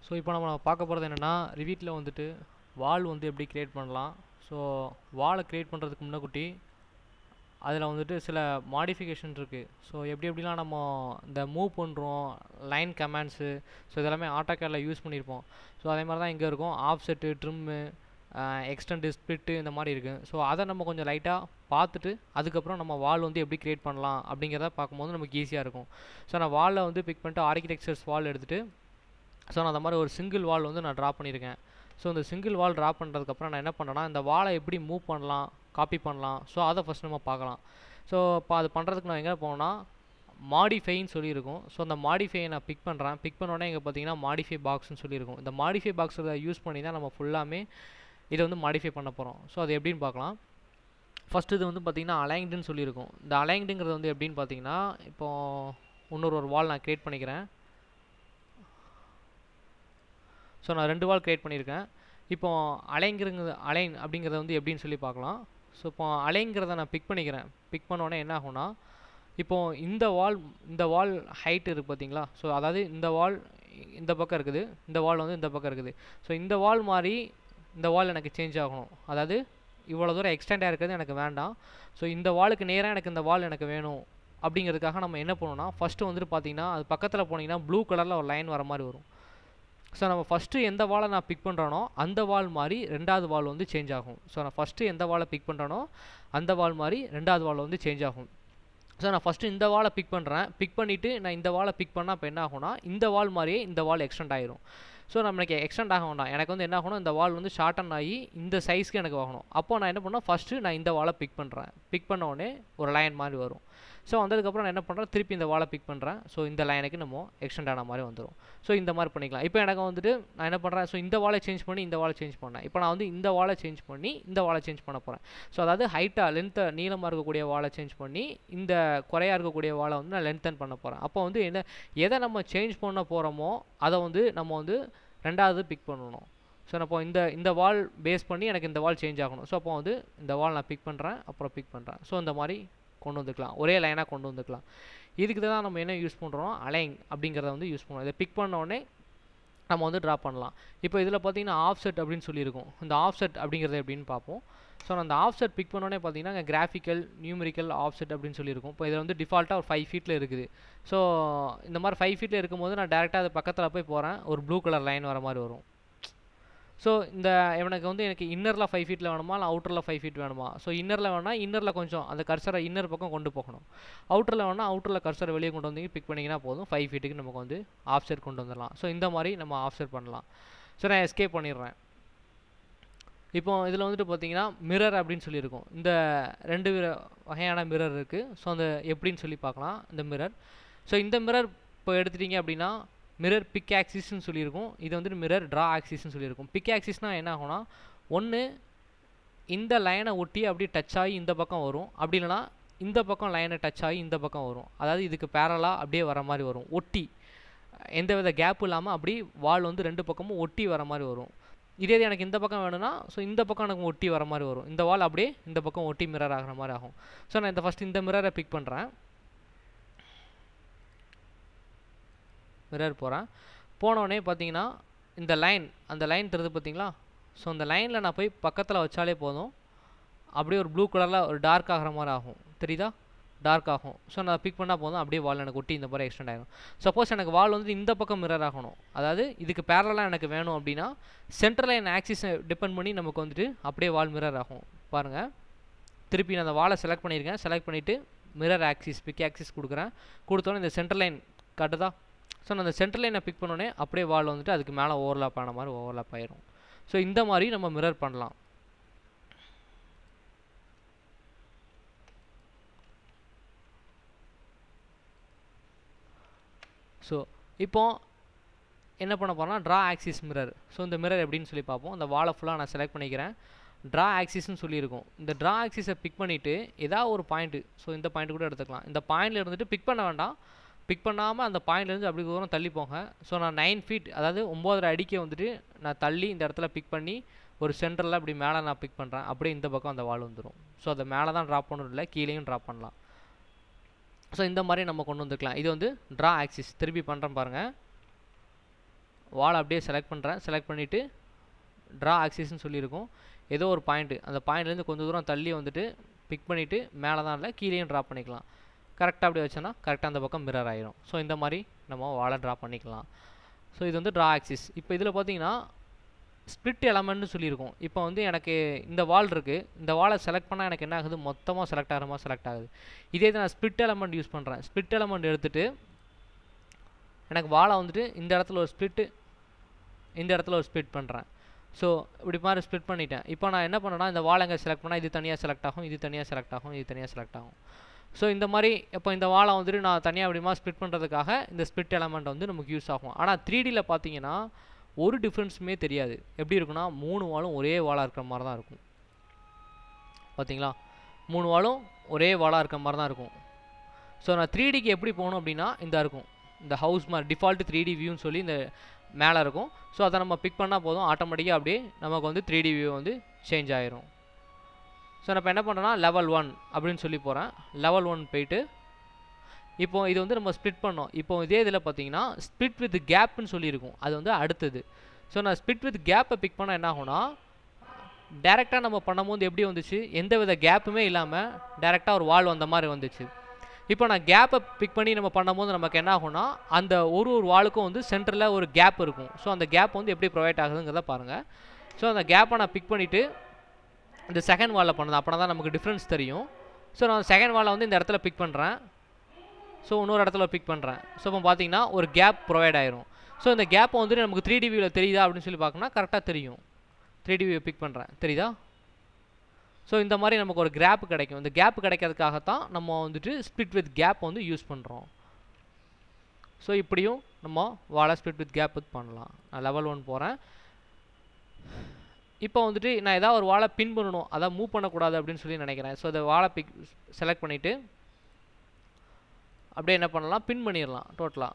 so இப்போ நம்ம பார்க்க போகிறது என்னென்னா ரிவீட்டில் வந்துட்டு வால் வந்து எப்படி க்ரியேட் பண்ணலாம் ஸோ வாலை க்ரியேட் பண்ணுறதுக்கு முன்னக்குட்டி அதில் வந்துட்டு சில மாடிஃபிகேஷன் இருக்குது ஸோ எப்படி எப்படிலாம் நம்ம இந்த மூவ் பண்ணுறோம் லைன் கமாண்ட்ஸு ஸோ இதெல்லாமே ஆட்டோகேடில் யூஸ் பண்ணியிருப்போம் ஸோ அதே மாதிரி தான் இங்கே இருக்கும் ஆஃப்செட்டு ட்ரிம்மு எக்ஸ்டெண்டு ஸ்பிட்டு இந்த மாதிரி இருக்குது ஸோ அதை நம்ம கொஞ்சம் லைட்டாக பார்த்துட்டு அதுக்கப்புறம் நம்ம வால் வந்து எப்படி க்ரியேட் பண்ணலாம் அப்படிங்கிறத பார்க்கும்போது நமக்கு ஈஸியாக இருக்கும் ஸோ நான் வாலில் வந்து பிக் பண்ணிட்டு ஆர்கிடெக்சர்ஸ் வால் எடுத்துகிட்டு ஸோ நான் அந்த மாதிரி ஒரு சிங்கிள் வால் வந்து நான் ட்ரா பண்ணியிருக்கேன் ஸோ இந்த சிங்கிள் வால் ட்ரா பண்ணுறதுக்கப்புறம் நான் என்ன பண்ணேன்னா இந்த வாலை எப்படி மூவ் பண்ணலாம் காப்பி பண்ணலாம் ஸோ அதை ஃபஸ்ட் நம்ம பார்க்கலாம் ஸோ இப்போ அது பண்ணுறதுக்கு நான் எங்கே போனோன்னா மாடிஃபைன்னு சொல்லியிருக்கும் ஸோ அந்த மாடிஃபையை நான் பிக் பண்ணுறேன் பிக் பண்ணோடனே இங்கே பார்த்தீங்கன்னா மாடிஃபை பாக்ஸ்னு சொல்லியிருக்கும் இந்த மாடிஃபை பாக்ஸை யூஸ் பண்ணி தான் நம்ம ஃபுல்லாமே இதை வந்து மாடிஃபை பண்ண போகிறோம் ஸோ அது எப்படின்னு பார்க்கலாம் ஃபஸ்ட்டு இது வந்து பார்த்திங்கன்னா அலைங்டுன்னு சொல்லியிருக்கும் இந்த அலைங்டுங்கிறது வந்து எப்படின்னு பார்த்தீங்கன்னா இப்போது இன்னொரு ஒரு வால் நான் க்ரியேட் பண்ணிக்கிறேன் ஸோ நான் ரெண்டு வால் க்ரியேட் பண்ணியிருக்கேன் இப்போ அலைங்கிறது அலைன் அப்படிங்கிறத வந்து எப்படின்னு சொல்லி பார்க்கலாம் ஸோ இப்போ அலைங்கிறத நான் பிக் பண்ணிக்கிறேன் பிக் பண்ணோடனே என்ன ஆகும்னா இப்போது இந்த வால் இந்த வால் ஹைட் இருக்குது பார்த்தீங்களா ஸோ அதாவது இந்த வால் இந்த பக்கம் இருக்குது இந்த வால் வந்து இந்த பக்கம் இருக்குது ஸோ இந்த வால் மாதிரி இந்த வால் எனக்கு சேஞ்ச் ஆகணும் அதாவது இவ்வளோ தூரம் எக்ஸ்டெண்டாக இருக்கிறது எனக்கு வேண்டாம் ஸோ இந்த வாலுக்கு நேராக எனக்கு இந்த வால் எனக்கு வேணும் அப்படிங்கிறதுக்காக நம்ம என்ன பண்ணணும்னா ஃபஸ்ட்டு வந்துட்டு பார்த்தீங்கன்னா அது பக்கத்தில் போனீங்கன்னா ப்ளூ கலரில் ஒரு லைன் வர மாதிரி வரும் ஸோ நம்ம ஃபஸ்ட்டு எந்த வாலை நான் பிக் பண்ணுறேனோ அந்த வால் மாதிரி ரெண்டாவது வால் வந்து சேஞ்ச் ஆகும் ஸோ நான் ஃபஸ்ட்டு எந்த வாலை பிக் பண்ணுறேனோ அந்த வால் மாதிரி ரெண்டாவது வால் வந்து சேஞ்ச் ஆகும் ஸோ நான் ஃபஸ்ட்டு இந்த வாலை பிக் பண்ணுறேன் பிக் பண்ணிவிட்டு நான் இந்த வாலை பிக் பண்ணால் இப்போ என்ன ஆகும்னா இந்த வால் மாதிரியே இந்த வால் எக்ஸ்டெண்ட் ஆயிரும் ஸோ நம்மளுக்கு எக்ஸ்டெண்ட் ஆக வேண்டாம் எனக்கு வந்து என்ன ஆகணும் இந்த வால் வந்து ஷார்டன் ஆகி இந்த சைஸ்க்கு எனக்கு ஆகணும் அப்போ நான் என்ன பண்ணேன் ஃபஸ்ட்டு நான் இந்த வாலை பிக் பண்ணுறேன் பிக் பண்ண உடனே ஒரு லைன் மாதிரி வரும் ஸோ வந்ததுக்கப்புறம் நான் என்ன பண்ணுறேன் திருப்பி இந்த வாலை பிக் பண்ணுறேன் ஸோ இந்த லைனுக்கு நம்ம எக்ஸ்டெண்ட் ஆன மாதிரி வந்துடும் ஸோ இந்த மாதிரி பண்ணிக்கலாம் இப்போ எனக்கு வந்துட்டு நான் என்ன பண்ணுறேன் ஸோ இந்த வாலை சேஞ்ச் பண்ணி இந்த வாலை சேஞ்ச் பண்ணேன் இப்போ நான் வந்து இந்த வாலை சேஞ்ச் பண்ணி இந்த வாலை சேஞ்ச் பண்ண போகிறேன் ஸோ அதாவது ஹைட்டாக லென்த்தை நீளமாக இருக்கக்கூடிய வாலை சேஞ்ச் பண்ணி இந்த குறையாக இருக்கக்கூடிய வாலை வந்து நான் லென்த்தன் பண்ண போகிறேன் அப்போ வந்து என்ன எதை நம்ம சேஞ்ச் பண்ண போகிறோமோ அதை வந்து நம்ம வந்து ரெண்டாவது பிக் பண்ணணும் ஸோ நான் இப்போ இந்த இந்த வால் பேஸ் பண்ணி எனக்கு இந்த வால் சேஞ்ச் ஆகணும் ஸோ அப்போ வந்து இந்த வால் நான் பிக் பண்ணுறேன் அப்புறம் பிக் பண்ணுறேன் ஸோ இந்த மாதிரி கொண்டு வந்துக்கலாம் ஒரே லைனாக கொண்டு வந்துக்கலாம் இதுக்கு தான் நம்ம என்ன யூஸ் பண்ணுறோம் அலைங் அப்படிங்கிறத வந்து யூஸ் பண்ணுறோம் இதை பிக் பண்ண உடனே நம்ம வந்து ட்ரா பண்ணலாம் இப்போ இதில் பார்த்தீங்கன்னா ஆஃப்செட் அப்படின்னு சொல்லியிருக்கோம் இந்த ஆஃப்செட் அப்படிங்கிறது எப்படின்னு பார்ப்போம் ஸோ நான் அந்த ஆஃப்செட் பிக் பண்ணோடனே பார்த்தீங்கன்னா இங்கே கிராஃபிக்கல் நியூமரிக்கல் ஆஃப்செட் அப்படின்னு சொல்லியிருக்கும் இப்போ இதில் வந்து டிஃபால்ட்டாக ஒரு ஃபைவ் ஃபீட்டில் இருக்குது ஸோ இந்த மாதிரி ஃபைவ் ஃபீட்டில் இருக்கும்போது நான் டேரெக்டாக அது பக்கத்தில் போய் போகிறேன் ஒரு ப்ளூ கலர் லைன் வர மாதிரி வரும் ஸோ இந்த எனக்கு வந்து எனக்கு இன்னரில் ஃபைவ் ஃபீட்டில் வேணுமா இல்லை அவுட்டரில் ஃபைவ் ஃபீட் வேணுமா ஸோ இன்னரில் வேணால் இன்னரில் கொஞ்சம் அந்த கர்சரை இன்னர் பக்கம் கொண்டு போகணும் அவுட்டரில் வேணால் அவுட்டரில் கர்சரை வெளியே கொண்டு வந்து பிக் பண்ணிங்கன்னா போதும் ஃபைவ் ஃபீட்டுக்கு நமக்கு வந்து ஆஃப் செட் கொண்டு வந்துடலாம் ஸோ இந்த மாதிரி நம்ம ஆஃப் செட் பண்ணலாம் ஸோ நான் எஸ்கேப் பண்ணிடுறேன் இப்போ இதில் வந்துட்டு பார்த்தீங்கன்னா மிரர் அப்படின்னு சொல்லியிருக்கோம் இந்த ரெண்டு வகையான மிரர் இருக்குது ஸோ அந்த எப்படின்னு சொல்லி பார்க்கலாம் இந்த மிரர் ஸோ இந்த மிரர் இப்போ எடுத்துட்டிங்க அப்படின்னா மிரர் பிக் ஆக்சிஸ்னு சொல்லியிருக்கும் இது வந்துட்டு மிரர் ட்ரா ஆக்சிஸ்னு சொல்லியிருக்கும் பிக் ஆக்சிஸ்னால் என்ன ஆகும்னா ஒன்று இந்த லைனை ஒட்டி அப்படியே டச் ஆகி இந்த பக்கம் வரும் அப்படி இல்லைனா இந்த பக்கம் லைனை டச் ஆகி இந்த பக்கம் வரும் அதாவது இதுக்கு பேரலாக அப்படியே வர மாதிரி வரும் ஒட்டி எந்த வித கேப் இல்லாமல் அப்படி வால் வந்து ரெண்டு பக்கமும் ஒட்டி வர மாதிரி வரும் இதே இது எனக்கு இந்த பக்கம் வேணும்னா ஸோ இந்த பக்கம் எனக்கு ஒட்டி வர மாதிரி வரும் இந்த வால் அப்படியே இந்த பக்கம் ஒட்டி மிரர் ஆகிற மாதிரி ஆகும் ஸோ நான் இந்த ஃபஸ்ட் இந்த மிரரை பிக் பண்ணுறேன் மிரர் போகிறேன் போனோடனே பார்த்தீங்கன்னா இந்த லைன் அந்த லைன் தருது பார்த்தீங்களா ஸோ அந்த லைனில் நான் போய் பக்கத்தில் வச்சாலே போதும் அப்படியே ஒரு ப்ளூ கலரில் ஒரு டார்க் ஆகிற மாதிரி ஆகும் தெரியுதா டார்க் ஆகும் ஸோ நான் பிக் பண்ணால் போதும் அப்படியே வால் எனக்கு ஒட்டி இந்த மாதிரி எக்ஸ்டெண்ட் ஆகிடும் சப்போஸ் எனக்கு வால் வந்து இந்த பக்கம் மிரர் ஆகணும் அதாவது இதுக்கு பேரலாக எனக்கு வேணும் அப்படின்னா சென்ட்ரல் லைன் ஆக்சிஸை டிபெண்ட் பண்ணி நமக்கு வந்துட்டு அப்படியே வால் மிரர் ஆகும் பாருங்கள் திருப்பி நான் அந்த வாலை செலக்ட் பண்ணியிருக்கேன் செலக்ட் பண்ணிவிட்டு மிரர் ஆக்சிஸ் பிக் ஆக்சிஸ் கொடுக்குறேன் கொடுத்தோன்னே இந்த சென்ட்ரல் லைன் காட்டுதா ஸோ நான் அந்த சென்ட்ரல் லைனை பிக் பண்ணோடனே அப்படியே வால் வந்துட்டு அதுக்கு மேலே ஓவர்லாப் ஆன மாதிரி ஓவர்லாப் ஆயிரும் ஸோ இந்த மாதிரி நம்ம மிரர் பண்ணலாம் ஸோ இப்போ என்ன பண்ண போகிறோம்னா ட்ரா ஆக்சிஸ் மிரர் ஸோ இந்த மிரர் எப்படின்னு சொல்லி பார்ப்போம் இந்த வாலை ஃபுல்லாக நான் செலக்ட் பண்ணிக்கிறேன் ட்ரா ஆக்சிஸ்னு சொல்லியிருக்கோம் இந்த ட்ரா ஆக்சிஸை பிக் பண்ணிவிட்டு ஏதாவது ஒரு பாயிண்ட்டு ஸோ இந்த பாயிண்ட் கூட எடுத்துக்கலாம் இந்த பாயிண்டில் இருந்துட்டு பிக் பண்ண வேண்டாம் பிக் பண்ணாமல் அந்த பாயிண்ட்லேருந்து அப்படி தூரம் தள்ளி போங்க ஸோ நான் நைன் ஃபீட் அதாவது ஒம்போதரை அடிக்க வந்துட்டு நான் தள்ளி இந்த இடத்துல பிக் பண்ணி ஒரு சென்டரில் அப்படி மேலே நான் பிக் பண்ணுறேன் அப்படியே இந்த பக்கம் அந்த வால் வந்துடும் ஸோ அதை மேலே தான் ட்ராப் பண்ணணும் இல்லை கீழேயும் ட்ராப் பண்ணலாம் ஸோ இந்த மாதிரி நம்ம கொண்டு வந்துக்கலாம் இது வந்து ட்ரா ஆக்சிஸ் திருப்பி பண்ணுறேன் பாருங்கள் வால் அப்படியே செலக்ட் பண்ணுறேன் செலக்ட் பண்ணிவிட்டு ட்ரா ஆக்சிஸ்னு சொல்லியிருக்கோம் ஏதோ ஒரு பாயிண்ட்டு அந்த பாயிண்ட்லேருந்து கொஞ்சம் தூரம் தள்ளி வந்துட்டு பிக் பண்ணிவிட்டு மேலே தான் இல்லை கீழேயும் ட்ரா பண்ணிக்கலாம் கரெக்டாக அப்படி வச்சோன்னா கரெக்டாக அந்த பக்கம் மிரர் ஆயிரும் ஸோ இந்த மாதிரி நம்ம வாலை ட்ரா பண்ணிக்கலாம் ஸோ இது வந்து ட்ரா ஆக்சிஸ் இப்போ இதில் பார்த்தீங்கன்னா ஸ்ப்ளிட் எலமெண்ட்னு சொல்லியிருக்கோம் இப்போ வந்து எனக்கு இந்த வால் இருக்குது இந்த வாலை செலக்ட் பண்ணால் எனக்கு என்ன ஆகுது மொத்தமாக செலக்ட் ஆகிற மாதிரி செலக்ட் ஆகுது இதே இது நான் ஸ்ப்ளிட் எலமெண்ட் யூஸ் பண்ணுறேன் ஸ்ப்ளிட் எலமெண்ட் எடுத்துகிட்டு எனக்கு வாலை வந்துட்டு இந்த இடத்துல ஒரு ஸ்ப்ளிட்டு இந்த இடத்துல ஒரு ஸ்ப்ளிட் பண்ணுறேன் ஸோ இப்படி மாதிரி ஸ்ப்ளிட் பண்ணிட்டேன் இப்போ நான் என்ன பண்ணேன்னா இந்த வால் எங்கே செலக்ட் பண்ணால் இது தனியாக செலக்ட் ஆகும் இது தனியாக செலக்ட் ஆகும் இது தனியாக செலக்ட் ஆகும் ஸோ இந்த மாதிரி இப்போ இந்த வாலை வந்துட்டு நான் தனியாக அப்படிமா ஸ்ப்ளிட் பண்ணுறதுக்காக இந்த ஸ்ப்ளிட் எலமெண்ட் வந்து நமக்கு யூஸ் ஆகும் ஆனால் த்ரீ டியில் பார்த்தீங்கன்னா ஒரு டிஃப்ரென்ஸுமே தெரியாது எப்படி இருக்குன்னா மூணு வாலும் ஒரே வாலாக இருக்கிற மாதிரி தான் இருக்கும் பார்த்தீங்களா மூணு வாலும் ஒரே வாலாக இருக்கிற மாதிரி தான் இருக்கும் ஸோ நான் த்ரீ டிக்கு எப்படி போகணும் அப்படின்னா இந்த இருக்கும் இந்த ஹவுஸ் மாதிரி டிஃபால்ட் த்ரீ டி வியூன்னு சொல்லி இந்த மேலே இருக்கும் ஸோ அதை நம்ம பிக் பண்ணால் போதும் ஆட்டோமேட்டிக்காக அப்படியே நமக்கு வந்து த்ரீ டி வியூ வந்து சேஞ்ச் ஆயிரும் ஸோ நான் இப்போ என்ன பண்ணுறேன்னா லெவல் ஒன் அப்படின்னு சொல்லி போகிறேன் லெவல் ஒன் போயிட்டு இப்போ இது வந்து நம்ம ஸ்ப்ளிட் பண்ணோம் இப்போ இதே இதில் பார்த்தீங்கன்னா ஸ்ப்ளிட் வித் கேப்னு சொல்லியிருக்கும் அது வந்து அடுத்தது ஸோ நான் ஸ்ப்ளிட் வித் கேப்பை பிக் பண்ணால் என்ன ஆகும்னா டேரெக்டாக நம்ம பண்ணும்போது எப்படி வந்துச்சு எந்த வித கேப்புமே இல்லாமல் டேரெக்டாக ஒரு வால் வந்த மாதிரி வந்துச்சு இப்போ நான் கேப்பை பிக் பண்ணி நம்ம பண்ணும்போது நமக்கு என்ன ஆகும்னா அந்த ஒரு ஒரு வாலுக்கும் வந்து சென்டரில் ஒரு கேப் இருக்கும் ஸோ அந்த கேப் வந்து எப்படி ப்ரொவைட் ஆகுதுங்கிறத பாருங்கள் ஸோ அந்த கேப்பை நான் பிக் பண்ணிவிட்டு இந்த செகண்ட் வாலில் பண்ணது அப்படின்னா தான் நமக்கு டிஃப்ரென்ஸ் தெரியும் ஸோ நான் செகண்ட் வாலில் வந்து இந்த இடத்துல பிக் பண்ணுறேன் ஸோ இன்னொரு இடத்துல பிக் பண்ணுறேன் ஸோ இப்போ பார்த்தீங்கன்னா ஒரு கேப் ப்ரொவைட் ஆயிரும் ஸோ இந்த கேப்பை வந்துட்டு நமக்கு த்ரீ டி வியூவில் தெரியுதா அப்படின்னு சொல்லி பார்க்கணும்னா கரெக்டாக தெரியும் த்ரீ டி வியூ பிக் பண்ணுறேன் தெரியுதா ஸோ இந்த மாதிரி நமக்கு ஒரு கேப் கிடைக்கும் இந்த கேப் கிடைக்கிறதுக்காகத்தான் நம்ம வந்துட்டு ஸ்ப்ளிட் வித் கேப் வந்து யூஸ் பண்ணுறோம் ஸோ இப்படியும் நம்ம வாழை ஸ்ப்ளிட் வித் கேப் பண்ணலாம் நான் லெவல் ஒன் போகிறேன் இப்போ வந்துட்டு நான் ஏதாவது ஒரு வாழை பின் பண்ணணும் அதான் மூவ் பண்ணக்கூடாது அப்படின்னு சொல்லி நினைக்கிறேன் ஸோ அதை வாழை பிக் செலக்ட் பண்ணிவிட்டு அப்படியே என்ன பண்ணலாம் பின் பண்ணிடலாம் டோட்டலாக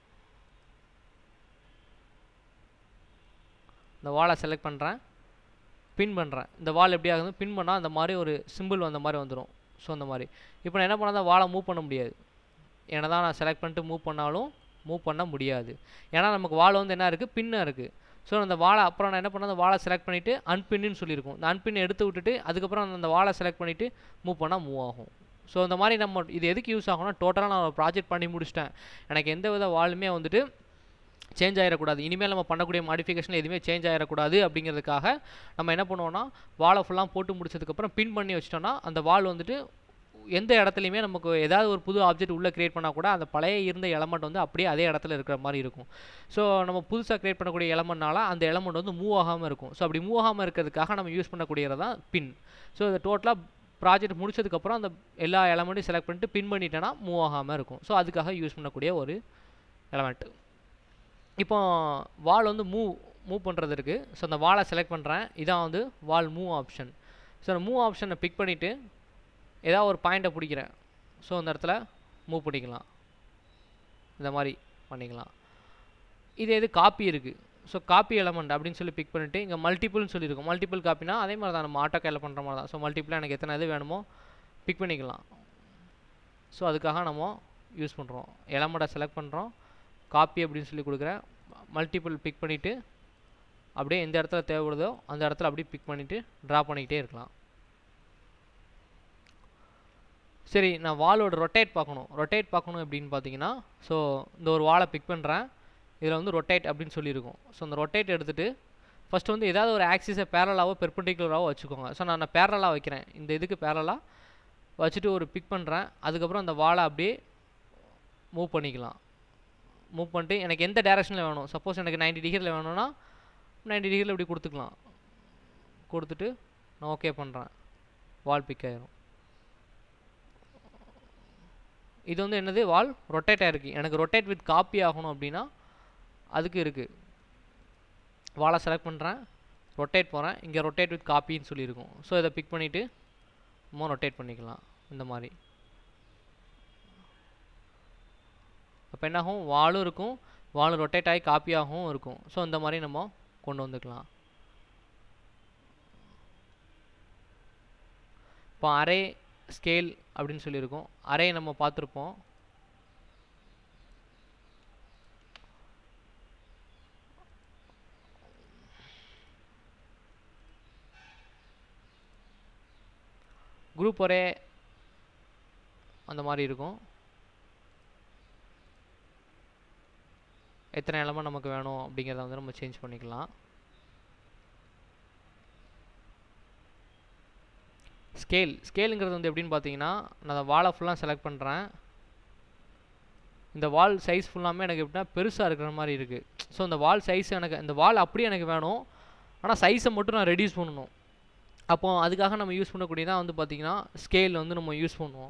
இந்த வாலை செலக்ட் பண்ணுறேன் பின் பண்ணுறேன் இந்த வால் எப்படி ஆகுது பின் பண்ணால் அந்த மாதிரி ஒரு சிம்பிள் வந்த மாதிரி வந்துடும் ஸோ அந்த மாதிரி இப்போ நான் என்ன பண்ணால் வாலை மூவ் பண்ண முடியாது ஏன்னா தான் நான் செலக்ட் பண்ணிட்டு மூவ் பண்ணாலும் மூவ் பண்ண முடியாது ஏன்னா நமக்கு வால் வந்து என்ன இருக்குது பின்னாக இருக்குது ஸோ அந்த வாழை அப்புறம் நான் என்ன பண்ணேன் அந்த வாழை செலக்ட் பண்ணிவிட்டு அன்பின்னு சொல்லியிருக்கோம் இந்த அன்பின் எடுத்து விட்டுட்டு அதுக்கப்புறம் அந்த வாழை செலக்ட் பண்ணிவிட்டு மூவ் பண்ணால் மூவ் ஆகும் ஸோ இந்த மாதிரி நம்ம இது எதுக்கு யூஸ் ஆகும்னா டோட்டலாக நான் ப்ராஜெக்ட் பண்ணி முடிச்சிட்டேன் எனக்கு எந்த வித வாலுமே வந்துட்டு சேஞ்ச் ஆகிடக்கூடாது இனிமேல் நம்ம பண்ணக்கூடிய மாடிஃபிகேஷன் எதுவுமே சேஞ்ச் ஆகிடக்கூடாது அப்படிங்கிறதுக்காக நம்ம என்ன பண்ணுவோம்னா வாலை ஃபுல்லாக போட்டு முடிச்சதுக்கப்புறம் பின் பண்ணி வச்சிட்டோம்னா அந்த வால் வந்துட்டு எந்த இடத்துலையுமே நமக்கு ஏதாவது ஒரு புது ஆப்ஜெக்ட் உள்ளே க்ரியேட் பண்ணால் கூட அந்த பழைய இருந்த எலமெண்ட் வந்து அப்படியே அதே இடத்துல இருக்கிற மாதிரி இருக்கும் ஸோ நம்ம புதுசாக க்ரியேட் பண்ணக்கூடிய எலமெண்ட்னால அந்த எலமெண்ட் வந்து மூவ் ஆகாமல் இருக்கும் ஸோ அப்படி மூவ் ஆகாமல் இருக்கிறதுக்காக நம்ம யூஸ் பண்ணக்கூடியது தான் பின் ஸோ இது டோட்டலாக ப்ராஜெக்ட் முடிச்சதுக்கப்புறம் அந்த எல்லா எலமெண்ட்டையும் செலக்ட் பண்ணிட்டு பின் பண்ணிட்டேன்னா மூவ் ஆகாமல் இருக்கும் ஸோ அதுக்காக யூஸ் பண்ணக்கூடிய ஒரு எலமெண்ட்டு இப்போ வால் வந்து மூவ் மூவ் பண்ணுறது இருக்குது ஸோ அந்த வாலை செலக்ட் பண்ணுறேன் இதான் வந்து வால் மூவ் ஆப்ஷன் ஸோ அந்த மூவ் ஆப்ஷனை பிக் பண்ணிவிட்டு ஏதாவது ஒரு பாயிண்ட்டை பிடிக்கிறேன் ஸோ அந்த இடத்துல மூவ் பண்ணிக்கலாம் இந்த மாதிரி பண்ணிக்கலாம் இது எது காப்பி இருக்குது ஸோ காப்பி எலமெண்ட் அப்படின்னு சொல்லி பிக் பண்ணிவிட்டு இங்கே மல்டிபிள்னு சொல்லியிருக்கோம் மல்டிபிள் காப்பினா அதே மாதிரி தான் நம்ம ஆட்டோ கேல பண்ணுற மாதிரி தான் ஸோ மல்டிபிளாக எனக்கு எத்தனை இது வேணுமோ பிக் பண்ணிக்கலாம் ஸோ அதுக்காக நம்ம யூஸ் பண்ணுறோம் எலமெண்ட்டை செலக்ட் பண்ணுறோம் காப்பி அப்படின்னு சொல்லி கொடுக்குறேன் மல்டிபிள் பிக் பண்ணிவிட்டு அப்படியே எந்த இடத்துல தேவைப்படுதோ அந்த இடத்துல அப்படியே பிக் பண்ணிவிட்டு ட்ரா பண்ணிக்கிட்டே இருக்கலாம் சரி நான் வாலோட ரொட்டேட் பார்க்கணும் ரொட்டேட் பார்க்கணும் அப்படின்னு பார்த்தீங்கன்னா ஸோ இந்த ஒரு வாலை பிக் பண்ணுறேன் இதில் வந்து ரொட்டேட் அப்படின்னு சொல்லியிருக்கும் ஸோ அந்த ரொட்டேட் எடுத்துகிட்டு ஃபஸ்ட்டு வந்து ஏதாவது ஒரு ஆக்சிஸை பேரலாவோ பெர்பெண்டிகுலராகவோ வச்சுக்கோங்க ஸோ நான் பேரலாக வைக்கிறேன் இந்த இதுக்கு பேரலாக வச்சுட்டு ஒரு பிக் பண்ணுறேன் அதுக்கப்புறம் அந்த வாலை அப்படியே மூவ் பண்ணிக்கலாம் மூவ் பண்ணிட்டு எனக்கு எந்த டேரெக்ஷனில் வேணும் சப்போஸ் எனக்கு நைன்டி டிகிரியில் வேணும்னா நைன்டி டிகிரியில் இப்படி கொடுத்துக்கலாம் கொடுத்துட்டு நான் ஓகே பண்ணுறேன் வால் பிக் ஆயிரும் இது வந்து என்னது வால் ரொட்டேட் ஆகிருக்கு எனக்கு ரொட்டேட் வித் காப்பி ஆகணும் அப்படின்னா அதுக்கு இருக்குது வாலை செலக்ட் பண்ணுறேன் ரொட்டேட் போகிறேன் இங்கே ரொட்டேட் வித் காப்பின்னு சொல்லியிருக்கும் ஸோ இதை பிக் பண்ணிவிட்டு இன்னும் ரொட்டேட் பண்ணிக்கலாம் இந்த மாதிரி அப்போ என்னாகும் வாலும் இருக்கும் வாலும் ரொட்டேட் ஆகி காப்பியாகவும் இருக்கும் ஸோ இந்த மாதிரி நம்ம கொண்டு வந்துக்கலாம் இப்போ அரே ஸ்கேல் அப்படின்னு சொல்லியிருக்கோம் அரே நம்ம பார்த்துருப்போம் குரூப் ஒரே அந்த மாதிரி இருக்கும் எத்தனை எலமெண்ட் நமக்கு வேணும் அப்படிங்கிறத வந்து நம்ம சேஞ்ச் பண்ணிக்கலாம் ஸ்கேல் ஸ்கேலுங்கிறது வந்து எப்படின்னு பார்த்தீங்கன்னா நான் அந்த வாலை ஃபுல்லாக செலக்ட் பண்ணுறேன் இந்த வால் சைஸ் ஃபுல்லாமே எனக்கு எப்படின்னா பெருசாக இருக்கிற மாதிரி இருக்குது ஸோ இந்த வால் சைஸ் எனக்கு இந்த வால் அப்படியே எனக்கு வேணும் ஆனால் சைஸை மட்டும் நான் ரெடியூஸ் பண்ணணும் அப்போ அதுக்காக நம்ம யூஸ் பண்ணக்கூடியதான் வந்து பார்த்திங்கன்னா ஸ்கேல் வந்து நம்ம யூஸ் பண்ணுவோம்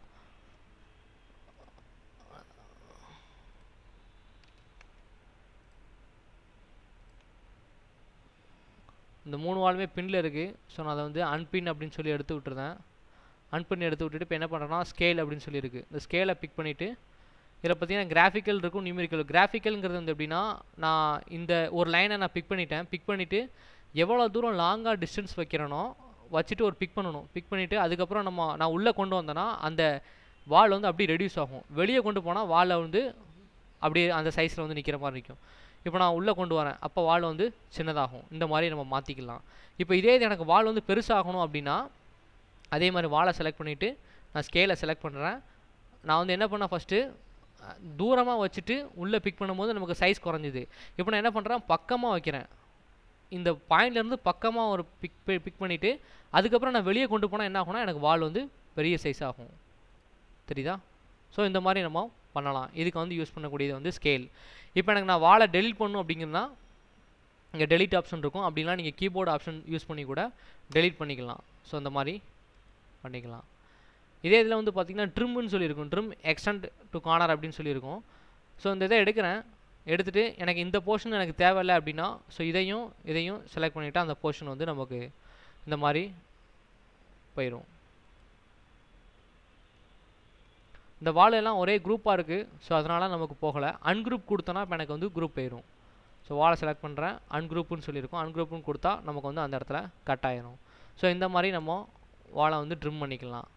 இந்த மூணு வாலுமே பின்னில் இருக்குது ஸோ நான் அதை வந்து அன்பின் அப்படின்னு சொல்லி எடுத்து விட்டுருந்தேன் அன்பின் எடுத்து விட்டுட்டு இப்போ என்ன பண்ணுறேன்னா ஸ்கேல் அப்படின்னு சொல்லியிருக்கு இந்த ஸ்கேலை பிக் பண்ணிவிட்டு இதில் பார்த்தீங்கன்னா கிராஃபிக்கல் இருக்கும் நியூமெரிக்கல் கிராஃபிக்கல்ங்கிறது வந்து எப்படின்னா நான் இந்த ஒரு லைனை நான் பிக் பண்ணிட்டேன் பிக் பண்ணிவிட்டு எவ்வளோ தூரம் லாங்காக டிஸ்டன்ஸ் வைக்கிறேனோ வச்சுட்டு ஒரு பிக் பண்ணணும் பிக் பண்ணிவிட்டு அதுக்கப்புறம் நம்ம நான் உள்ளே கொண்டு வந்தேன்னா அந்த வால் வந்து அப்படியே ரெடியூஸ் ஆகும் வெளியே கொண்டு போனால் வாலில் வந்து அப்படியே அந்த சைஸில் வந்து நிற்கிற மாதிரி நிற்கும் இப்போ நான் உள்ளே கொண்டு வரேன் அப்போ வால் வந்து சின்னதாகும் இந்த மாதிரி நம்ம மாற்றிக்கலாம் இப்போ இதே இது எனக்கு வால் வந்து பெருசாகணும் அப்படின்னா அதே மாதிரி வாலை செலக்ட் பண்ணிவிட்டு நான் ஸ்கேலை செலக்ட் பண்ணுறேன் நான் வந்து என்ன பண்ணேன் ஃபஸ்ட்டு தூரமாக வச்சுட்டு உள்ளே பிக் பண்ணும்போது நமக்கு சைஸ் குறைஞ்சிது இப்போ நான் என்ன பண்ணுறேன் பக்கமாக வைக்கிறேன் இந்த பாயிண்ட்லேருந்து பக்கமாக ஒரு பிக் பிக் பண்ணிவிட்டு அதுக்கப்புறம் நான் வெளியே கொண்டு போனால் என்ன ஆகும்னா எனக்கு வால் வந்து பெரிய சைஸ் ஆகும் தெரியுதா ஸோ இந்த மாதிரி நம்ம பண்ணலாம் இதுக்கு வந்து யூஸ் பண்ணக்கூடியது வந்து ஸ்கேல் இப்போ எனக்கு நான் வாலை டெலிட் பண்ணும் அப்படிங்கிறதுனா இங்கே டெலிட் ஆப்ஷன் இருக்கும் அப்படிலாம் நீங்கள் கீபோர்டு ஆப்ஷன் யூஸ் பண்ணி கூட டெலிட் பண்ணிக்கலாம் ஸோ இந்த மாதிரி பண்ணிக்கலாம் இதே இதில் வந்து பார்த்திங்கன்னா ட்ரிம்னு சொல்லியிருக்கும் ட்ரிம் எக்ஸ்டெண்ட் டு கார்னர் அப்படின்னு சொல்லியிருக்கும் ஸோ இந்த இதை எடுக்கிறேன் எடுத்துகிட்டு எனக்கு இந்த போர்ஷன் எனக்கு தேவையில்லை அப்படின்னா ஸோ இதையும் இதையும் செலக்ட் பண்ணிவிட்டு அந்த போர்ஷன் வந்து நமக்கு இந்த மாதிரி போயிடும் இந்த வால் எல்லாம் ஒரே குரூப்பாக இருக்குது ஸோ அதனால் நமக்கு போகலை அன்குரூப் கொடுத்தோன்னா இப்போ எனக்கு வந்து குரூப் போயிடும் ஸோ வாலை செலக்ட் பண்ணுறேன் அன்குரூப்புன்னு சொல்லியிருக்கோம் அன்குரூப்புன்னு கொடுத்தா நமக்கு வந்து அந்த இடத்துல கட் ஆயிரும் ஸோ இந்த மாதிரி நம்ம வாலை வந்து ட்ரிம் பண்ணிக்கலாம்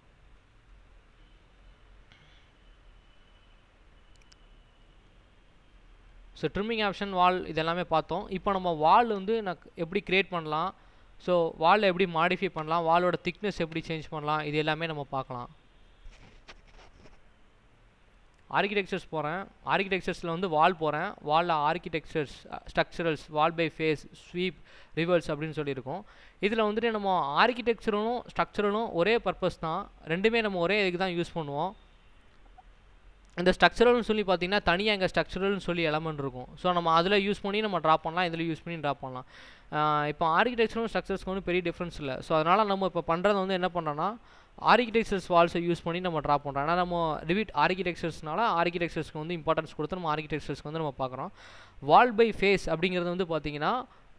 ஸோ ட்ரிம்மிங் ஆப்ஷன் வால் இதெல்லாமே பார்த்தோம் இப்போ நம்ம வால் வந்து நான் எப்படி க்ரியேட் பண்ணலாம் ஸோ வாலில் எப்படி மாடிஃபை பண்ணலாம் வாலோட திக்னஸ் எப்படி சேஞ்ச் பண்ணலாம் இது எல்லாமே நம்ம பார்க்கலாம் ஆர்கிடெக்சர்ஸ் போகிறேன் ஆர்கிடெக்சர்ஸில் வந்து வால் போகிறேன் வாலில் architectures structurals wall by face sweep reverse அப்படின்னு சொல்லியிருக்கோம் இதில் வந்துட்டு நம்ம ஆர்கிடெக்சரலும் ஸ்ட்ரக்சரலும் ஒரே பர்பஸ் தான் ரெண்டுமே நம்ம ஒரே இதுக்கு தான் யூஸ் பண்ணுவோம் இந்த ஸ்ட்ரக்சரல்னு சொல்லி பார்த்தீங்கன்னா தனியாக இங்கே ஸ்ட்ரக்சரல்னு சொல்லி எலமெண்ட் இருக்கும் ஸோ நம்ம அதில் யூஸ் பண்ணி நம்ம ட்ராப் பண்ணலாம் இதில் யூஸ் பண்ணி ட்ராப் பண்ணலாம் இப்போ ஆர்கிடெக்சரும் ஸ்ட்ரக்சர்ஸ்க்கு வந்து பெரிய டிஃப்ரென்ஸ் இல்லை ஸோ அதனால் நம்ம இப்போ பண்ணுறது வந்து என்ன பண்ணுறோன்னா ஆர்கிடெக்சர்ஸ் வால்ஸை யூஸ் பண்ணி நம்ம ட்ராப் பண்ணுறோம் ஆனால் நம்ம ரிவிட் ஆர்கிடெக்சர்ஸ்னால ஆர்கிடெக்சர்ஸ்க்கு வந்து இம்பார்ட்டன்ஸ் கொடுத்து நம்ம ஆர்கிடெக்சர்ஸ்க்கு வந்து நம்ம பார்க்குறோம் வால் பை ஃபேஸ் அப்படிங்கிறது வந்து பார்த்தீங்கன்னா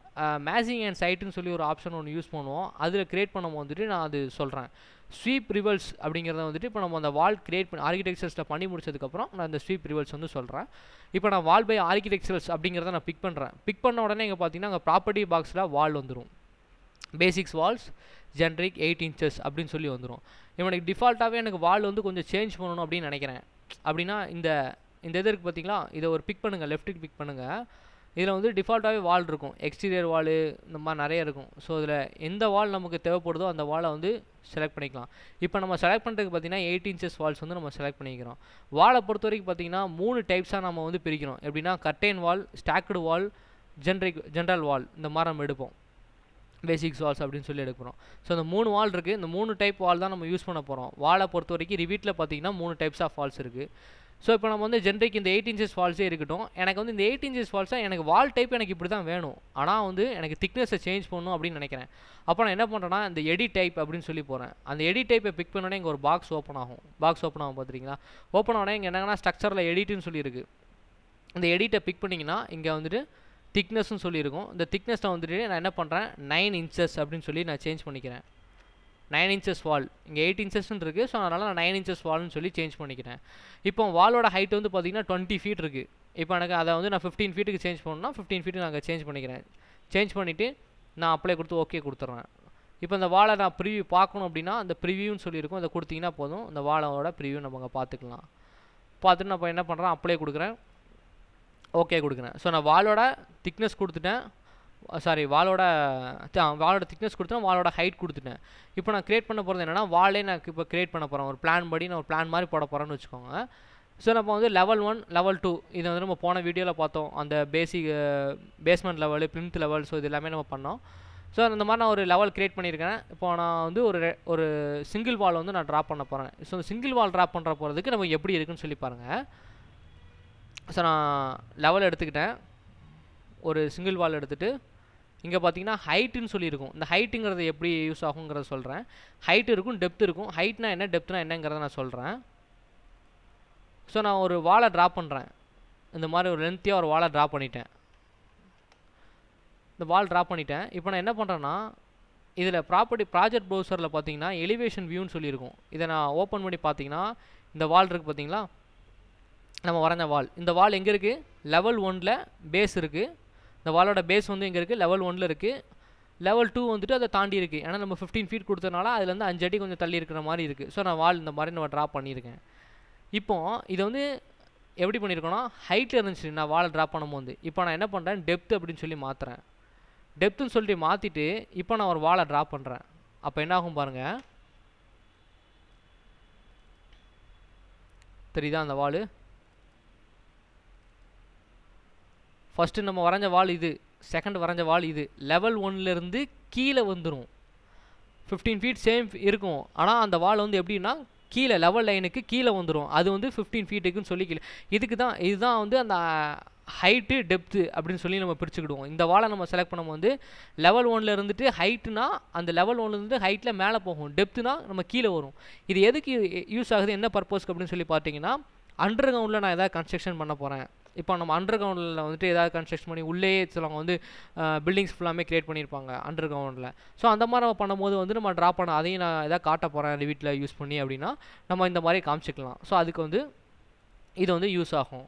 மேசிங் அண்ட் சைட்டுன்னு சொல்லி ஒரு ஆப்ஷன் ஒன்று யூஸ் பண்ணுவோம் அதில் க்ரியேட் பண்ணும் வந்துட்டு நான் அது சொல்கிறேன் ஸ்வீப் ரிவல்ஸ் அப்படிங்கிறத வந்துட்டு இப்போ நம்ம அந்த வால் கிரியேட் பண்ணி ஆர்கிடெக்சர்ஸில் பண்ணி முடிச்சதுக்கப்புறம் நான் இந்த ஸ்வீப் ரிவல்ஸ் வந்து சொல்கிறேன் இப்போ நான் வால் பை ஆர்கிடெக்சர்ஸ் அப்படிங்கிறத நான் பிக் பண்ணுறேன் பிக் பண்ண உடனே இங்கே பார்த்தீங்கன்னா அங்கே ப்ராப்பர்ட்டி பாக்ஸில் வால் வந்துடும் basics walls generic eight inches அப்படின்னு சொல்லி வந்துடும் இவனுக்கு டிஃபால்ட்டாகவே எனக்கு வால் வந்து கொஞ்சம் சேஞ்ச் பண்ணணும் அப்படின்னு நினைக்கிறேன் அப்படின்னா இந்த இந்த இது இருக்குது பார்த்தீங்களா இதை ஒரு பிக் பண்ணுங்கள் லெஃப்ட்டுக்கு பிக் பண்ணுங்கள் இதில் வந்து டிஃபால்ட்டாகவே வால் இருக்கும் எக்ஸ்டீரியர் வால் இந்த மாதிரி நிறைய இருக்கும் ஸோ இதில் எந்த வால் நமக்கு தேவைப்படுதோ அந்த வாலை வந்து செலக்ட் பண்ணிக்கலாம் இப்போ நம்ம செலக்ட் பண்ணுறதுக்கு பார்த்தீங்கன்னா எயிட் இன்ச்சஸ் வால்ஸ் வந்து நம்ம செலக்ட் பண்ணிக்கிறோம் வாலை பொறுத்த வரைக்கும் பார்த்தீங்கன்னா மூணு டைப்ஸாக நம்ம வந்து பிரிக்கிறோம் எப்படின்னா curtain wall stacked wall generic general wall இந்த மாதிரி நம்ம எடுப்போம் பேசிக்ஸ் வால்ஸ் அப்படின்னு சொல்லி எடுக்கிறோம் ஸோ இந்த மூணு வால் இருக்குது இந்த மூணு டைப் வால் தான் நம்ம யூஸ் பண்ண போகிறோம் வாலை பொறுத்த வரைக்கும் ரிவீட்டில் பார்த்தீங்கன்னா மூணு டைப்ஸ் ஆஃப் வால்ஸ் இருக்குது ஸோ இப்போ நம்ம வந்து ஜென்ரிக் இந்த எயிட் இன்ச்சஸ் ஃபால்ஸே இருக்கட்டும் எனக்கு வந்து இந்த எயிட் இன்ச்சஸ் ஃபால்ஸாக எனக்கு வால் டைப் எனக்கு இப்படி தான் வேணும் ஆனால் வந்து எனக்கு திக்னஸை சேஞ்ச் பண்ணணும் அப்படின்னு நினைக்கிறேன் அப்போ நான் என்ன பண்ணுறேன்னா இந்த எடி டைப் அப்படின்னு சொல்லி போகிறேன் அந்த எடி டைப்பை பிக் பண்ணோடனே இங்கே ஒரு பாக்ஸ் ஓப்பன் ஆகும் பாக்ஸ் ஓப்பன் ஆகும் பார்த்துறீங்களா ஓப்பன் ஆனோடனே இங்கே என்னன்னா ஸ்ட்ரக்சரில் எடிட்னு சொல்லியிருக்கு இந்த எடிட்டை பிக் பண்ணிங்கன்னா இங்கே வந்துட்டு திக்னஸ்னு சொல்லியிருக்கும் இந்த திக்னஸில் வந்துட்டு நான் என்ன பண்ணுறேன் நைன் இன்ச்சஸ் அப்படின்னு சொல்லி நான் சேஞ்ச் பண்ணிக்கிறேன் நைன் இன்ச்சஸ் வால் இங்கே எயிட் இன்ச்சஸ்ன்னு இருக்குது ஸோ அதனால் நான் நைன் இன்ச்சஸ் வால்னு சொல்லி சேஞ்ச் பண்ணிக்கிறேன் இப்போ வாலோட ஹைட் வந்து பார்த்திங்கன்னா டுவெண்ட்டி ஃபீட் இருக்குது இப்போ எனக்கு அதை வந்து நான் ஃபிஃப்டீன் ஃபீட்டுக்கு சேஞ்ச் பண்ணணும்னா ஃபிஃப்டீன் ஃபீட்டு நான் சேஞ்ச் பண்ணிக்கிறேன் சேஞ்ச் பண்ணிவிட்டு நான் அப்ளை கொடுத்து ஓகே கொடுத்துட்றேன் இப்போ இந்த வாலை நான் ப்ரிவியூ பார்க்கணும் அப்படின்னா அந்த ப்ரிவியூன்னு சொல்லியிருக்கோம் இதை கொடுத்தீங்கன்னா போதும் இந்த வாலோட ப்ரிவியூ நம்ம அங்கே பார்த்துக்கலாம் பார்த்துட்டு நான் இப்போ என்ன பண்ணுறேன் அப்ளை கொடுக்குறேன் ஓகே கொடுக்குறேன் ஸோ நான் வாலோட திக்னஸ் கொடுத்துட்டேன் சாரி வாலோட வாலோட திக்னஸ் கொடுத்தேன் வாலோட ஹைட் கொடுத்துட்டேன் இப்போ நான் கிரியேட் பண்ண போகிறது என்னென்னா வாலே நான் இப்போ கிரியேட் பண்ண போகிறேன் ஒரு பிளான் படி நான் ஒரு பிளான் மாதிரி போட போகிறேன்னு வச்சுக்கோங்க ஸோ நம்ம வந்து லெவல் ஒன் லெவல் டூ இதை வந்து நம்ம போன வீடியோவில் பார்த்தோம் அந்த basic basement level plinth level so இது எல்லாமே நம்ம பண்ணோம் ஸோ அந்த மாதிரி நான் ஒரு லெவல் கிரியேட் பண்ணியிருக்கேன் இப்போ நான் வந்து ஒரு ரெ- ஒரு சிங்கிள் வால் வந்து நான் ட்ராப் பண்ண போகிறேன் ஸோ சிங்கிள் வால் ட்ராப் பண்ணுற போகிறதுக்கு நம்ம எப்படி இருக்குன்னு சொல்லி பாருங்கள் ஸோ நான் லெவல் எடுத்துக்கிட்டேன் ஒரு சிங்கிள் வால் எடுத்துகிட்டு இங்கே பார்த்தீங்கன்னா ஹைட்டுன்னு சொல்லியிருக்கும் இந்த ஹைட்டுங்கிறது எப்படி யூஸ் ஆகுங்கிறத சொல்கிறேன் ஹைட் இருக்கும் டெப்த் இருக்கும் ஹைட்னா என்ன டெப்த்னா என்னங்கிறத நான் சொல்கிறேன் ஸோ நான் ஒரு வாலை ட்ராப் பண்ணுறேன் இந்த மாதிரி ஒரு லென்த்தியாக ஒரு வாலை ட்ராப் பண்ணிட்டேன் இந்த வால் ட்ராப் பண்ணிட்டேன் இப்போ நான் என்ன பண்ணுறேன்னா இதில் ப்ராப்பர்ட்டி ப்ராஜெக்ட் ப்ரௌசரில் பார்த்தீங்கன்னா எலிவேஷன் வியூன்னு சொல்லியிருக்கும் இதை நான் ஓப்பன் பண்ணி பார்த்தீங்கன்னா இந்த வால் இருக்குது பார்த்தீங்களா நம்ம வரைஞ்ச வால் இந்த வால் எங்கே இருக்குது லெவல் ஒனில் பேஸ் இருக்குது இந்த வாலோட பேஸ் வந்து எங்கே இருக்குது லெவல் ஒனில் இருக்குது லெவல் டூ வந்துட்டு அதை தாண்டி இருக்குது ஏன்னா நம்ம ஃபிஃப்டீன் ஃபீட் கொடுத்தனால அதுலேருந்து அஞ்சு அடி கொஞ்சம் தள்ளி இருக்கிற மாதிரி இருக்குது ஸோ நான் வால் இந்த மாதிரி நம்ம ட்ராப் பண்ணியிருக்கேன் இப்போ இதை வந்து எப்படி பண்ணியிருக்கோன்னா ஹைட்டில் இருந்துச்சு நான் வாலை ட்ராப் பண்ணும்போது இப்போ நான் என்ன பண்ணுறேன் டெப்த் அப்படின்னு சொல்லி மாற்றுறேன் டெப்த்துன்னு சொல்லிட்டு மாற்றிட்டு இப்போ நான் ஒரு வாலை ட்ராப் பண்ணுறேன் அப்போ என்ன ஆகும் பாருங்கள் தெரியுதா அந்த வால் ஃபஸ்ட்டு நம்ம வரைஞ்ச வால் இது செகண்ட் வரைஞ்ச வால் இது லெவல் ஒன்லேருந்து கீழே வந்துடும் ஃபிஃப்டீன் ஃபீட் சேம் இருக்கும் ஆனால் அந்த வால் வந்து எப்படின்னா கீழே லெவல் லைனுக்கு கீழே வந்துடும் அது வந்து ஃபிஃப்டீன் ஃபீட்டுக்குன்னு சொல்லி கீழே இதுக்கு தான் இதுதான் வந்து அந்த ஹைட்டு டெப்த்து அப்படின்னு சொல்லி நம்ம பிரிச்சுக்கிடுவோம் இந்த வாலை நம்ம செலக்ட் பண்ணும்போது லெவல் ஒன்ல இருந்துட்டு ஹைட்டுனா அந்த லெவல் ஒன்லேருந்து ஹைட்டில் மேலே போகும் டெப்த்துனா நம்ம கீழே வரும் இது எதுக்கு யூஸ் ஆகுது என்ன பர்பஸ்க்கு அப்படின்னு சொல்லி பார்த்தீங்கன்னா அண்டர் கிரவுண்டில் நான் எதாவது கன்ஸ்ட்ரக்ஷன் பண்ண போகிறேன் இப்போ நம்ம அண்டர் கிரவுண்டில் வந்துட்டு ஏதாவது கன்ஸ்ட்ரக்ஷன் பண்ணி உள்ளே சிலவங்க வந்து பில்டிங்ஸ் ஃபுல்லாமே கிரியேட் பண்ணியிருப்பாங்க அண்டர் கிரவுண்டில் ஸோ அந்த மாதிரி நம்ம பண்ணும்போது வந்து நம்ம ட்ரா பண்ண அதையும் நான் எதாவது காட்ட போகிறேன் வீட்டில் யூஸ் பண்ணி அப்படின்னா நம்ம இந்த மாதிரி காமிச்சிக்கலாம் ஸோ அதுக்கு வந்து இது வந்து யூஸ் ஆகும்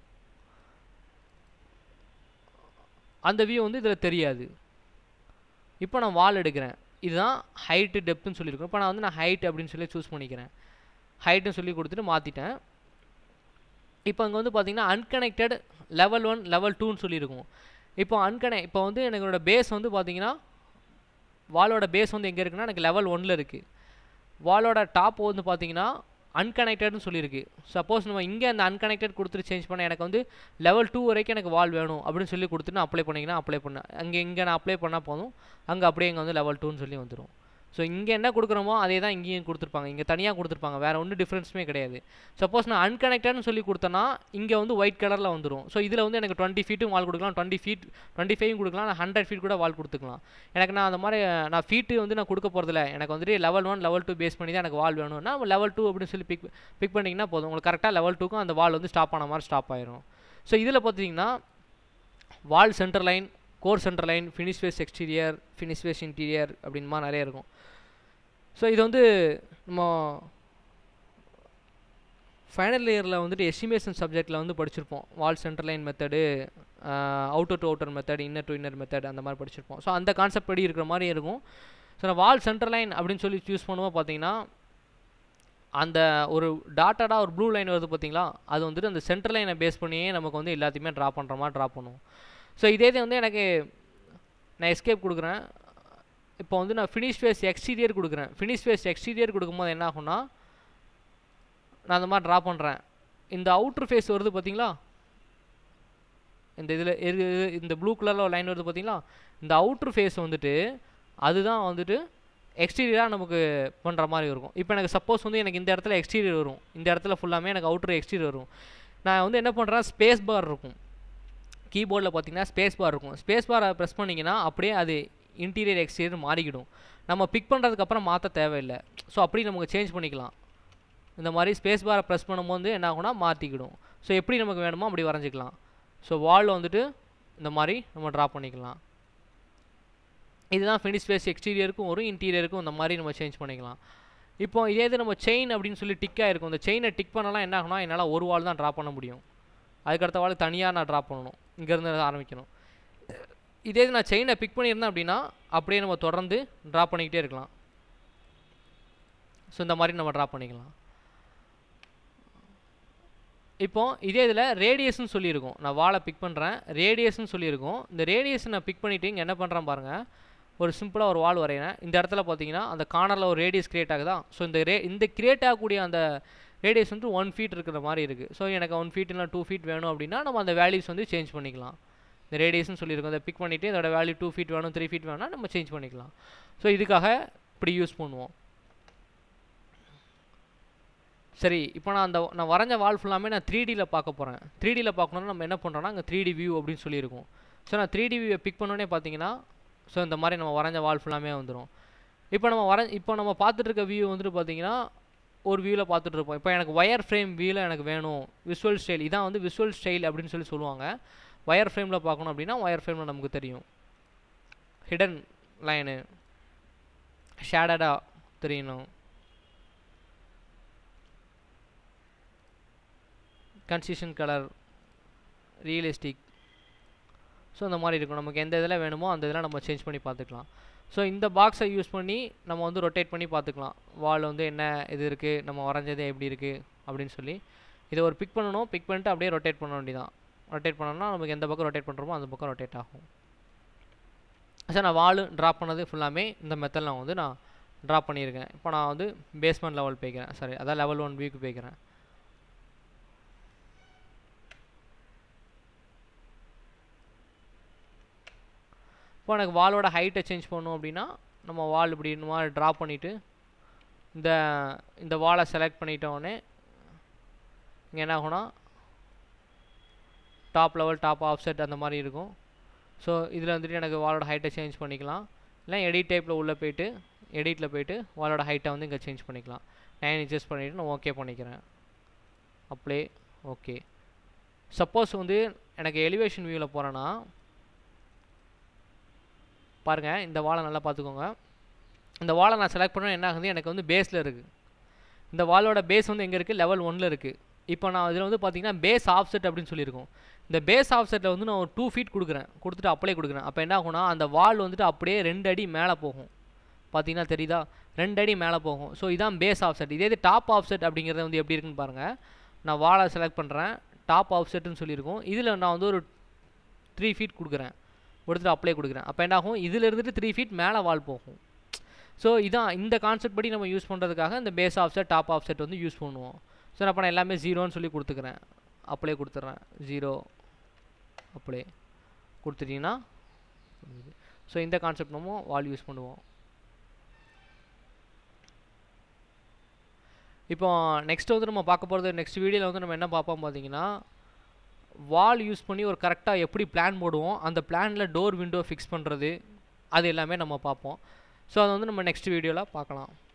அந்த வியூ வந்து இதில் தெரியாது இப்போ நான் வால் எடுக்கிறேன் இதுதான் ஹைட்டு டெப்த்துன்னு சொல்லியிருக்கோம் இப்போ நான் வந்து நான் ஹைட் அப்படின்னு சொல்லி சூஸ் பண்ணிக்கிறேன் ஹைட்டுன்னு சொல்லி கொடுத்துட்டு மாற்றிட்டேன் இப்போ அங்கே வந்து பார்த்தீங்கன்னா அன்கனெக்டட் லெவல் ஒன் லெவல் டூன்னு சொல்லியிருக்கும் இப்போ அன்கனெக்ட் இப்போ வந்து என்னோட பேஸ் வந்து பார்த்தீங்கன்னா வாலோட பேஸ் வந்து எங்கே இருக்குன்னா எனக்கு லெவல் ஒன்னில் இருக்குது வாலோட டாப் வந்து பார்த்தீங்கன்னா அன்கனெக்டட்னு சொல்லியிருக்கு சப்போஸ் நம்ம இங்கே அந்த அன்கனெக்டட் கொடுத்துட்டு சேஞ்ச் பண்ண எனக்கு வந்து லெவல் டூ வரைக்கும் எனக்கு வால் வேணும் அப்படின்னு சொல்லி கொடுத்துட்டு நான் அப்ளை பண்ணிங்கன்னா அப்ளை பண்ணேன் அங்கே இங்கே நான் அப்ளை பண்ணால் போதும் அங்கே அப்படியே இங்கே வந்து லெவல் டூன்னு சொல்லி வந்துடும் ஸோ இங்கே என்ன கொடுக்குறோமோ அதே தான் இங்கேயும் கொடுத்துருப்பாங்க இங்கே தனியாக கொடுத்துருப்பாங்க வேறு ஒன்றும் டிஃப்ரென்ஸுமே கிடையாது சப்போஸ் நான் அன்கனெக்டட்னு சொல்லி கொடுத்தேன்னா இங்கே வந்து ஒயிட் கலரில் வந்துடும் ஸோ இதில் வந்து எனக்கு டுவெண்ட்டி ஃபீட்டும் வால் கொடுக்கலாம் டுவெண்ட்டி ஃபீட் டுவெண்ட்டி ஃபைவும் கொடுக்கலாம் நான் ஹண்ட்ரட் ஃபீட் கூட வால் கொடுத்துக்கலாம் எனக்கு நான் அந்த மாதிரி நான் ஃபீட்டு வந்து நான் கொடுக்க போகிறதில்ல எனக்கு வந்துட்டு level one level two base பண்ணி தான் எனக்கு வால் வேணும்னா லெவல் டூ அப்படின்னு சொல்லி பிக் பிக் பண்ணிங்கன்னா போதும் உங்களுக்கு கரெக்டாக லெவல் டூக்கும் அந்த வால் வந்து ஸ்டாப் ஆன மாதிரி ஸ்டாப் ஆயிரும் ஸோ இதில் பார்த்தீங்கன்னா wall centre line core centre line finish face exterior finish face interior அப்படின்னு மாதிரி நிறைய இருக்கும் ஸோ இது வந்து நம்ம ஃபைனல் இயரில் வந்துட்டு எஸ்டிமேஷன் சப்ஜெக்டில் வந்து படிச்சிருப்போம் wall centre line method outer to outer method inner to inner method அந்த மாதிரி படிச்சிருப்போம் ஸோ அந்த கான்செப்ட் படி இருக்கிற மாதிரி இருக்கும் ஸோ நான் வால் சென்டர் லைன் அப்படின்னு சொல்லி சூஸ் பண்ணுவோம் பார்த்தீங்கன்னா அந்த ஒரு டாட்டடாக ஒரு ப்ளூ லைன் வருது பார்த்தீங்களா அது வந்துட்டு அந்த சென்டர் லைனை பேஸ் பண்ணியே நமக்கு வந்து எல்லாத்தையுமே ட்ரா பண்ணுற மாதிரி ட்ரா பண்ணுவோம் ஸோ இதே இது வந்து எனக்கு நான் எஸ்கேப் கொடுக்குறேன் இப்போ வந்து நான் ஃபினிஷ் ஃபேஸ் எக்ஸ்டீரியர் கொடுக்குறேன் ஃபினிஷ் ஃபேஸ் எக்ஸ்டீரியர் கொடுக்கும்போது என்ன ஆகும்னா நான் அந்த மாதிரி ட்ரா பண்ணுறேன் இந்த அவுட்ரு ஃபேஸ் வருது பார்த்தீங்களா இந்த இதில் இந்த ப்ளூ கலரில் ஒரு லைன் வருது பார்த்தீங்களா இந்த அவுட்ரு ஃபேஸ் வந்துட்டு அதுதான் வந்துட்டு எக்ஸ்டீரியராக நமக்கு பண்ணுற மாதிரி இருக்கும் இப்போ எனக்கு சப்போஸ் வந்து எனக்கு இந்த இடத்துல எக்ஸ்டீரியர் வரும் இந்த இடத்துல ஃபுல்லாமே எனக்கு அவுட்ரு எக்ஸ்டீரியர் வரும் நான் வந்து என்ன பண்ணுறேன் ஸ்பேஸ் பார் இருக்கும் கீபோர்டில் பார்த்தீங்கன்னா ஸ்பேஸ் பார் இருக்கும் ஸ்பேஸ் பாரை ப்ரெஸ் பண்ணிங்கன்னா அப்படியே அது இன்டீரியர் எக்ஸ்டீரியர் மாறிக்கிடும் நம்ம பிக் பண்ணுறதுக்கப்புறம் மாற்ற தேவையில்லை ஸோ அப்படி நமக்கு சேஞ்ச் பண்ணிக்கலாம் இந்த மாதிரி ஸ்பேஸ் பாரை ப்ரெஸ் பண்ணும்போது என்ன ஆகும்னா மாற்றிக்கிடும் ஸோ எப்படி நமக்கு வேணுமோ அப்படி வரைஞ்சிக்கலாம் ஸோ வால் வந்துட்டு இந்த மாதிரி நம்ம ட்ரா பண்ணிக்கலாம் இதுதான் ஃபினிஷ் ஃபேஸ் எக்ஸ்டீரியருக்கும் வரும் இன்டீரியருக்கும் இந்த மாதிரி நம்ம சேஞ்ச் பண்ணிக்கலாம் இப்போ இதே இது நம்ம செயின் அப்படின்னு சொல்லி டிக்காக இருக்கும் இந்த செயினை டிக் பண்ணலாம் என்ன ஆகும்னா என்னால் ஒரு வால் தான் ட்ரா பண்ண முடியும் அதுக்கடுத்த வால் தனியாக நான் ட்ரா பண்ணணும் இங்கேருந்து ஆரம்பிக்கணும் இதே இது நான் செயினை பிக் பண்ணியிருந்தேன் அப்படின்னா அப்படியே நம்ம தொடர்ந்து ட்ரா பண்ணிக்கிட்டே இருக்கலாம் ஸோ இந்த மாதிரி நம்ம ட்ரா பண்ணிக்கலாம் இப்போ இதே இதில் ரேடியஸ்னு சொல்லியிருக்கோம் நான் வாலை பிக் பண்ணுறேன் ரேடியஸ்னு சொல்லியிருக்கோம் இந்த ரேடியஸ் நான் பிக் பண்ணிவிட்டு இங்கே என்ன பண்ணுறேன் பாருங்கள் ஒரு சிம்பிளாக ஒரு வால் வரைகிறேன் இந்த இடத்துல பார்த்தீங்கன்னா அந்த கார்னரில் ஒரு ரேடியஸ் கிரியேட் ஆகுதா ஸோ இந்த ரே இந்த கிரியேட் ஆகக்கூடிய அந்த ரேடியஸ் வந்து ஒன் ஃபீட் இருக்கிற மாதிரி இருக்குது ஸோ எனக்கு ஒன் ஃபீட் இல்லை டூ ஃபீட் வேணும் அப்படின்னா நம்ம அந்த வேல்யூஸ் வந்து சேஞ்ச் பண்ணிக்கலாம் இந்த ரேடியஸ்னு சொல்லியிருக்கோம் அதை பிக் பண்ணிவிட்டு இதோட வேல்யூ டூ ஃபீட் வேணும் த்ரீ ஃபீட் வேணும்னா நம்ம சேஞ்ச் பண்ணிக்கலாம் ஸோ இதுக்காக இப்படி யூஸ் பண்ணுவோம் சரி இப்போ நான் அந்த நான் வரைஞ்ச வால் ஃபுல்லாமே நான் த்ரீ டியில் பார்க்க போகிறேன் த்ரீ டியில் பார்க்கணுன்னா நம்ம என்ன பண்ணுறோன்னா அங்கே த்ரீ டி வியூ அப்படின்னு சொல்லியிருக்கோம் ஸோ நான் த்ரீ டி வியூவை பிக் பண்ணோன்னே பார்த்தீங்கன்னா ஸோ இந்த மாதிரி நம்ம வரைஞ்ச வால் ஃபுல்லாமே வந்துடும் இப்போ நம்ம வர இப்போ நம்ம பார்த்துட்டு இருக்க வியூ வந்துட்டு பார்த்தீங்கன்னா ஒரு வியூவில் பார்த்துட்டு இருப்போம் இப்போ எனக்கு ஒயர் ஃப்ரேம் வியூவில் எனக்கு வேணும் விஷுவல் ஸ்டைல் இதான் வந்து விஷுவல் ஸ்டைல் அப்படின்னு சொல்லி சொல்லுவாங்க ஒயர் ஃப்ரேமில் பார்க்கணும் அப்படின்னா ஒயர் ஃப்ரேமில் நமக்கு தெரியும் ஹிடன் லைனு ஷேடடாக தெரியணும் கன்சிஷன் கலர் ரியலிஸ்டிக் ஸோ இந்த மாதிரி இருக்கும் நமக்கு எந்த இதில் வேணுமோ அந்த இதில் நம்ம சேஞ்ச் பண்ணி பார்த்துக்கலாம் ஸோ இந்த பாக்ஸை யூஸ் பண்ணி நம்ம வந்து ரொட்டேட் பண்ணி பார்த்துக்கலாம் வால் வந்து என்ன இது இருக்குது நம்ம வரைஞ்சது எப்படி இருக்குது அப்படின்னு சொல்லி இதை ஒரு பிக் பண்ணணும் பிக் பண்ணிட்டு அப்படியே ரொட்டேட் பண்ண வேண்டியதான் ரொட்டேட் பண்ணோம்னா நமக்கு எந்த பக்கம் ரொட்டேட் பண்ணுறோமோ அந்த பக்கம் ரொட்டேட் ஆகும் சார் நான் வால் ட்ராப் பண்ணது ஃபுல்லாமே இந்த மெத்தடில் வந்து நான் ட்ராப் பண்ணியிருக்கேன் இப்போ நான் வந்து பேஸ்மெண்ட் லெவல் போய்க்கிறேன் சாரி அதான் லெவல் ஒன் வியூக்கு போய்க்கிறேன் இப்போ எனக்கு வாலோட ஹைட்டை சேஞ்ச் பண்ணணும் அப்படின்னா நம்ம வால் இப்படி இந்த மாதிரி ட்ராப் பண்ணிவிட்டு இந்த இந்த வாலை செலக்ட் பண்ணிட்டோடனே இங்கே என்ன ஆகும்னா டாப் லெவல் டாப் ஆஃப்செட் அந்த மாதிரி இருக்கும் ஸோ இதில் வந்துட்டு எனக்கு வாலோட ஹைட்டை சேஞ்ச் பண்ணிக்கலாம் இல்லை எடிட் டைப்பில் உள்ளே போயிட்டு எடிட்டில் போயிட்டு வாலோட ஹைட்டை வந்து இங்கே சேஞ்ச் பண்ணிக்கலாம் நைன் இன்ச்சஸ் பண்ணிவிட்டு நான் ஓகே பண்ணிக்கிறேன் அப்ளே ஓகே சப்போஸ் வந்து எனக்கு எலிவேஷன் வியூவில் போகிறேன்னா பாருங்கள் இந்த வாலை நல்லா பார்த்துக்கோங்க இந்த வாலை நான் செலக்ட் பண்ண என்ன ஆகுது எனக்கு வந்து பேஸில் இருக்குது இந்த வாலோட பேஸ் வந்து எங்கே இருக்குது லெவல் ஒனில் இருக்குது இப்போ நான் இதில் வந்து பார்த்தீங்கன்னா பேஸ் ஆஃப்செட் அப்படின்னு சொல்லியிருக்கோம் இந்த பேஸ் ஆஃப்செட்டில் வந்து நான் ஒரு டூ ஃபீட் கொடுக்குறேன் கொடுத்துட்டு அப்ளை கொடுக்குறேன் அப்போ என்ன ஆகும்னா அந்த வால் வந்துட்டு அப்படியே ரெண்டு அடி மேலே போகும் பார்த்தீங்கன்னா தெரியுதா ரெண்டு அடி மேலே போகும் ஸோ இதான் பேஸ் ஆஃப்செட் இதே இது டாப் ஆஃப்செட் அப்படிங்கிறது வந்து எப்படி இருக்குன்னு பாருங்கள் நான் வாலை செலக்ட் பண்ணுறேன் டாப் ஆஃப்செட்டுன்னு சொல்லியிருக்கோம் இதில் நான் வந்து ஒரு த்ரீ ஃபீட் கொடுக்குறேன் கொடுத்துட்டு அப்ளை கொடுக்குறேன் அப்போ என்ன ஆகும் இதில் இருந்துட்டு த்ரீ ஃபீட் மேலே வால் போகும் ஸோ இதான் இந்த கான்செப்ட் படி நம்ம யூஸ் பண்ணுறதுக்காக இந்த பேஸ் ஆஃப்செட் டாப் ஆஃப்செட் வந்து யூஸ் பண்ணுவோம் ஸோ அப்போ நான் எல்லாமே ஜீரோன்னு சொல்லி கொடுத்துக்கிறேன் அப்ளை கொடுத்துட்றேன் ஜீரோ அப்ளை கொடுத்துட்டிங்கன்னா ஸோ இந்த கான்செப்ட் நம்ம வால் யூஸ் பண்ணுவோம் இப்போ நெக்ஸ்ட் வந்து நம்ம பார்க்க போகிறது நெக்ஸ்ட் வீடியோவில் வந்து நம்ம என்ன பார்ப்போம் பார்த்தீங்கன்னா வால் யூஸ் பண்ணி ஒரு கரெக்டாக எப்படி பிளான் போடுவோம் அந்த பிளானில் டோர் விண்டோ ஃபிக்ஸ் பண்ணுறது அது எல்லாமே நம்ம பார்ப்போம் ஸோ அதை வந்து நம்ம நெக்ஸ்ட் வீடியோவில் பார்க்கலாம்